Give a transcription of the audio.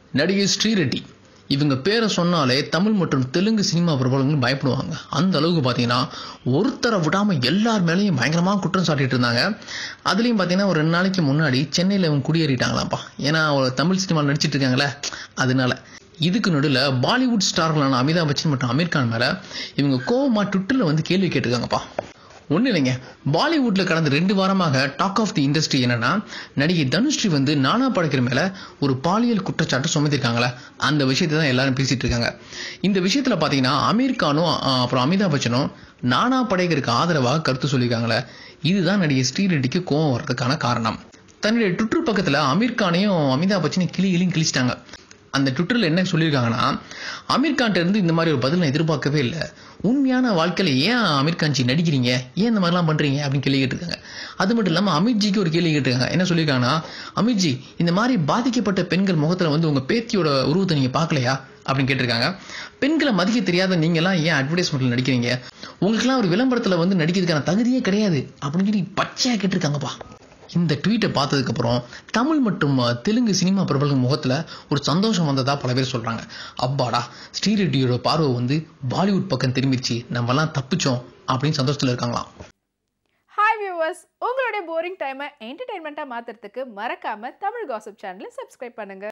நடிகை ஸ்ரீரெட்டி இவங்க பேரை சொன்னாலே தமிழ் மற்றும் தெலுங்கு சினிமா பிரபலங்கள் பயப்படுவாங்க அந்த அளவுக்கு பார்த்தீங்கன்னா ஒருத்தரை விடாமல் எல்லார் மேலேயும் பயங்கரமாக குற்றம் சாட்டிட்டு இருந்தாங்க அதுலேயும் பார்த்தீங்கன்னா ஒரு ரெண்டு நாளைக்கு முன்னாடி சென்னையில் இவங்க குடியேறிட்டாங்களாம்ப்பா ஏன்னா அவங்க தமிழ் சினிமாவில் நடிச்சிட்டு இருக்காங்களே அதனால இதுக்கு நடுவில் பாலிவுட் ஸ்டார்களான அமிதாப் பச்சன் மற்றும் அமீர் கான் மேலே இவங்க கோவமா ட்விட்டரில் வந்து கேள்வி கேட்டிருக்காங்கப்பா ஒன்றும் இல்லைங்க பாலிவுட்டில் கடந்த ரெண்டு வாரமாக டாக் ஆஃப் தி இண்டஸ்ட்ரி என்னன்னா நடிகை தனுஸ்ரீ வந்து நானா படைக்கிற மேலே ஒரு பாலியல் குற்றச்சாட்டு சுமத்திருக்காங்களே அந்த விஷயத்தை தான் எல்லாரும் பேசிட்டு இருக்காங்க இந்த விஷயத்தில் பார்த்தீங்கன்னா அமீர் கானும் அஹ், அப்புறம் அமிதாப் பச்சனும் நானா படைகருக்கு ஆதரவாக கருத்து சொல்லியிருக்காங்களே இதுதான் நடிகை ஸ்ரீரெட்டிக்கு கோவம் வர்றதுக்கான காரணம் தன்னுடைய ட்விட்டர் பக்கத்தில் அமீர் கானையும் அமிதாப் பச்சனையும் கிளி கிளியும் கிழிச்சிட்டாங்க அந்த ட்விட்டரில் என்ன சொல்லியிருக்காங்கன்னா அமீர் கான்ட்ட இருந்து இந்த மாதிரி ஒரு பதில் நான் எதிர்பார்க்கவே இல்லை உண்மையான வாழ்க்கையில் ஏன் அமீர் கான்ஜி நடிக்கிறீங்க ஏன் இந்த மாதிரிலாம் பண்ணுறீங்க அப்படின்னு கேள்வி கேட்டிருக்காங்க அது மட்டும் இல்லாமல் அமித்ஜிக்கு ஒரு கேள்வி கேட்டிருக்காங்க என்ன சொல்லியிருக்காங்கன்னா அமித்ஜி இந்த மாதிரி பாதிக்கப்பட்ட பெண்கள் முகத்தில் வந்து உங்கள் பேத்தியோட உருவத்தை நீங்கள் பார்க்கலையா அப்படின்னு கேட்டிருக்காங்க பெண்களை மதிக்க தெரியாத நீங்களாம் ஏன் அட்வர்டைஸ்மெண்ட்டில் நடிக்கிறீங்க உங்களுக்குலாம் ஒரு விளம்பரத்தில் வந்து நடிக்கிறதுக்கான தகுதியே கிடையாது அப்படின்னு சொல்லி பச்சையாக கேட்டிருக்காங்கப்பா இந்த ட்வீட்டை பார்த்ததுக்கப்புறம் தமிழ் மற்றும் அஹ், தெலுங்கு சினிமா பிரபலங்கள் முகத்தில் ஒரு சந்தோஷம் வந்ததா பல பேர் சொல்கிறாங்க அப்பாடா ஸ்ரீரெட்டியோட பார்வை வந்து பாலிவுட் பக்கம் திரும்பிடுச்சு நம்மலாம் தப்பிச்சோம் அப்படின்னு சந்தோஷத்தில் இருக்காங்களாம் ஹாய் வியூவர்ஸ் உங்களுடைய போரிங் டைமை என்டர்டைன்மெண்ட்டாக மாற்றுறதுக்கு மறக்காம தமிழ் காசிப் சேனலை சப்ஸ்கிரைப் பண்ணுங்க